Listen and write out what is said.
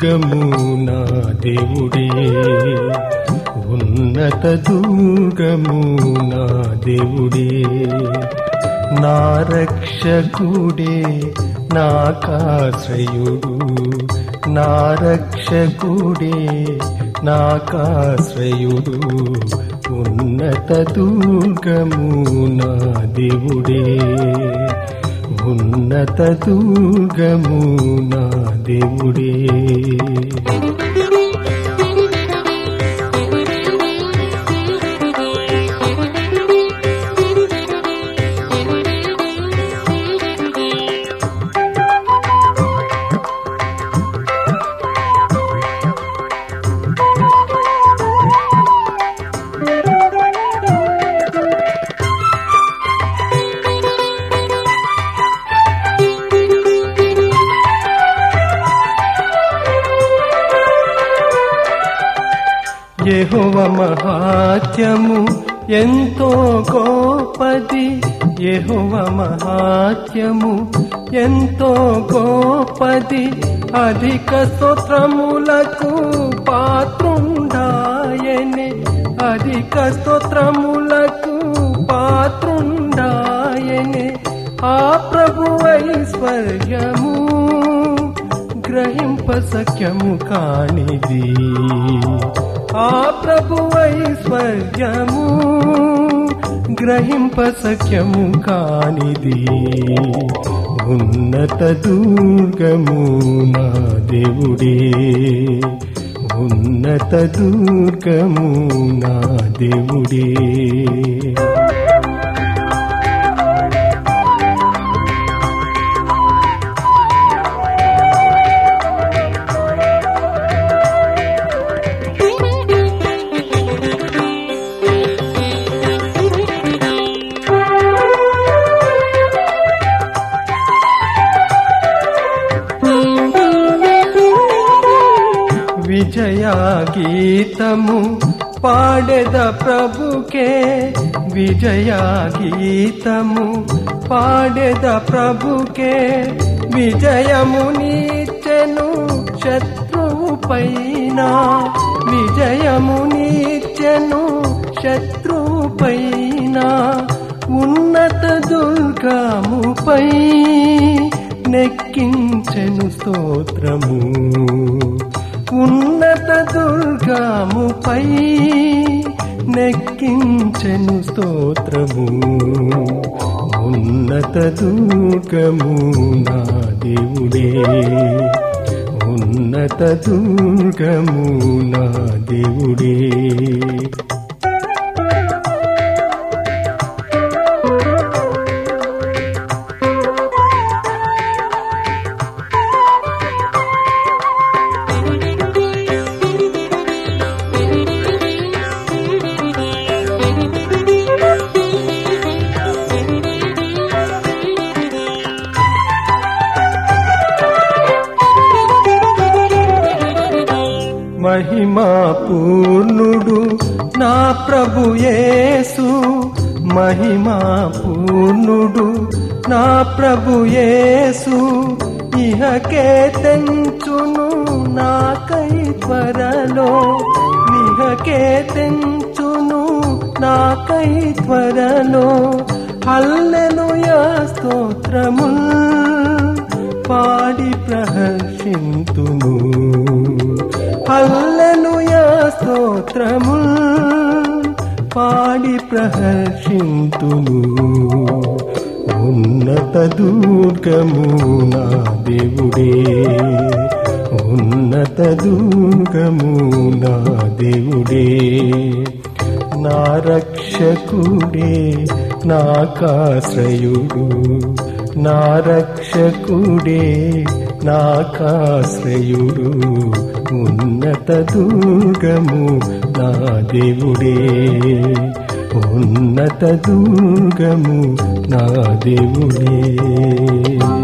దుర్గము నా దేవుడే ఉన్నత దుర్గము నా దేవుడే నా రక్షకుడే నాకాశ్రయుడు నా రక్షకుడే నాకాశ్రయుడు ఉన్నత దుర్గము నా దేవుడే ఉన్నత దుర్గము నా దేవుడే యెహోవ మహాత్యము ఎంతో గోపది యెహోవ మహాత్యము ఎంతో గోపది అధిక స్తోత్రములకు పాత్రుండాయనే అధిక స్తోత్రములకు పాత్రుండాయనే ఆ ప్రభు ఐశ్వర్యము గ్రహింప సఖ్యము కానిది ఆ ప్రభు ఐశ్వర్యము గ్రహింప సఖ్యము కానిది ఉన్నత దుర్గము నా దేవుడే ఉన్నత దుర్గము నా దేవుడే విజయ గీతము పాడెద ప్రభుకే విజయ గీతము పాడెద ప్రభుకే విజయము నీచెను శత్రువు పైన విజయము నీచెను శత్రువు పైన ఉన్నత దుర్గముపై నెక్కించెను స్తోత్రము ఉన్నత దుర్గముపై నెక్కించెను స్తోత్రము ఉన్నత దుర్గము నా దేవుడే ఉన్నత దుర్గము నా దేవుడే మహిమా పూర్ణుడు నా ప్రభు యేసు మహిమా పూర్ణుడు నా ప్రభు యేసు ఇహకే తెంచును నాకై త్వరలో ఇహకే తెంచును నాకై త్వరలో హల్లెలూయా స్తోత్రముల్ పాడి ప్రహర్షింతును హల్లెలూయా స్తోత్రము పాడి ప్రహర్షింతును ఉన్నత దుర్గము నా దేవుడే ఉన్నత దుర్గము నా దేవుడే నా రక్షకుడే నాకాశ్రయుడు నా రక్షకుడే నాకాశ్రయుడు ఉన్నత దుర్గము నా దేవుడే ఉన్నత దుర్గము నా దేవుడే